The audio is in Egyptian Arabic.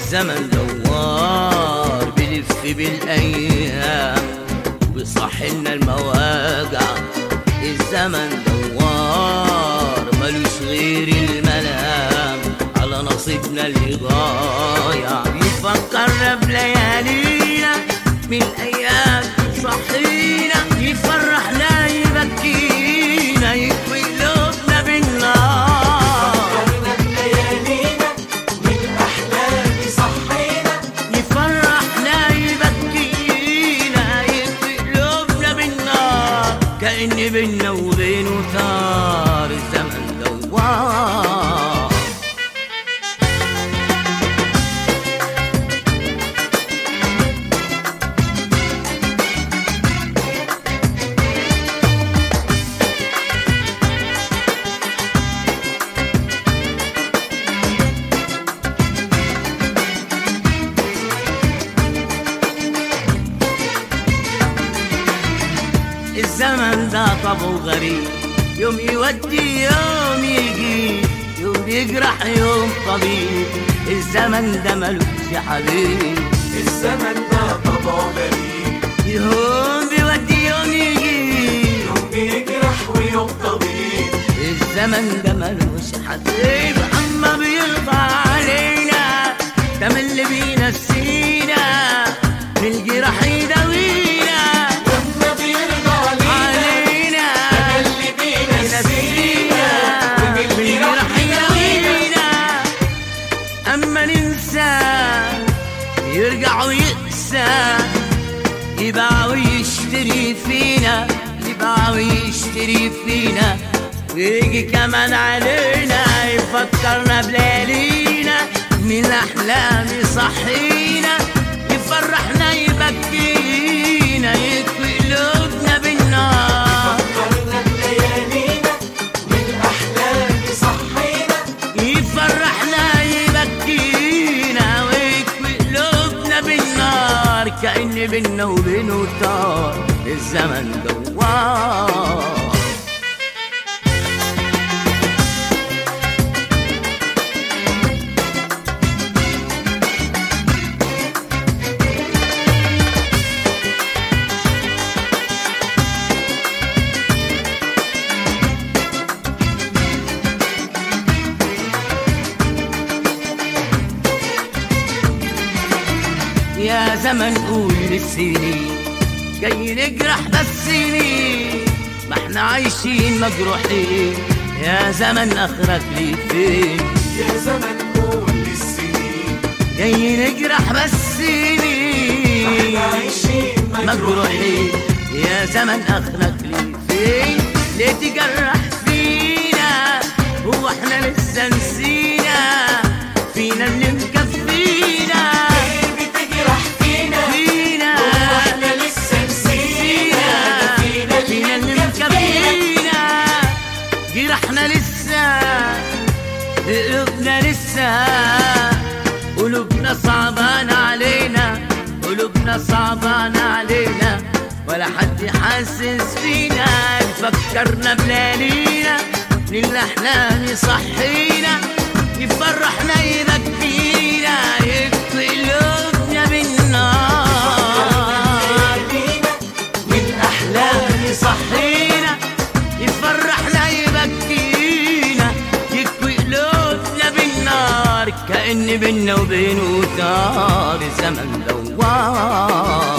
الزمن دوار بلف بالايام وبيصحلنا المواجع الزمن دوار ملوش غير الملام على نصيبنا اللي ضايع يفكرنا بليالينا من الايام صحينا يفرحنا يبكينا يكوي قلوبنا بالنار فكرنا بليالينا من أحلام صحينا يفرحنا يبكينا يكفي قلوبنا بالنار كأن بينا وبينه ثار الزمن دوار الزمن ده طبعه غريب يوم يودي يوم يجي يوم بيجرح يوم طبيب الزمن ده ملوش حبيب الزمن ده طبعه غريب يوم بيودي يوم يجي يوم بيجرح ويوم طبيب الزمن ده ملوش حبيب اما بيرضى علينا ده من اللي بينسينا من الجراح يداوينا لما بيرضى علينا علينا اللي بينسينا ومن اللي راح يداوينا أما ننسى يرجع ويقسى يباع ويشتري فينا يباع ويشتري فينا ويجي كمان علينا يفكرنا بليالينا من الأحلام يصحينا يفرحنا يبكينا يكوي قلوبنا بالنار فكرنا بليالينا من أحلام صحينا يفرحنا يبكينا ويكوي قلوبنا بالنار كأن بينا وبينه طار الزمن دوار يا زمن قول للسنين جاي نجرح بس سنين ما احنا عايشين مجروحين يا زمن اخرك لي فين يا زمن كل السنين جاي نجرح بس سنين احنا عايشين مجروحين يا زمن اخرك لي فين ليه تجرح فينا هو احنا لسه نسينا فينا اللي مكفينا ليه بتجرح فينا فينا واحنا لسه نسينا ده فينا فينا اللي اللي مكفينا مكفينا جرحنا لسه قلوبنا لسه قلوبنا صعبان علينا قلوبنا صعبان علينا ولا حد حاسس فينا يفكرنا بليالينا من الأحلام يصحينا يفرحنا يبكينا يكفي قلوبنا بالنار لينا من أحلام يصحينا يفرحنا يبكينا يكوي قلوبنا بالنار كأن بينا وبينه دار زمن دوار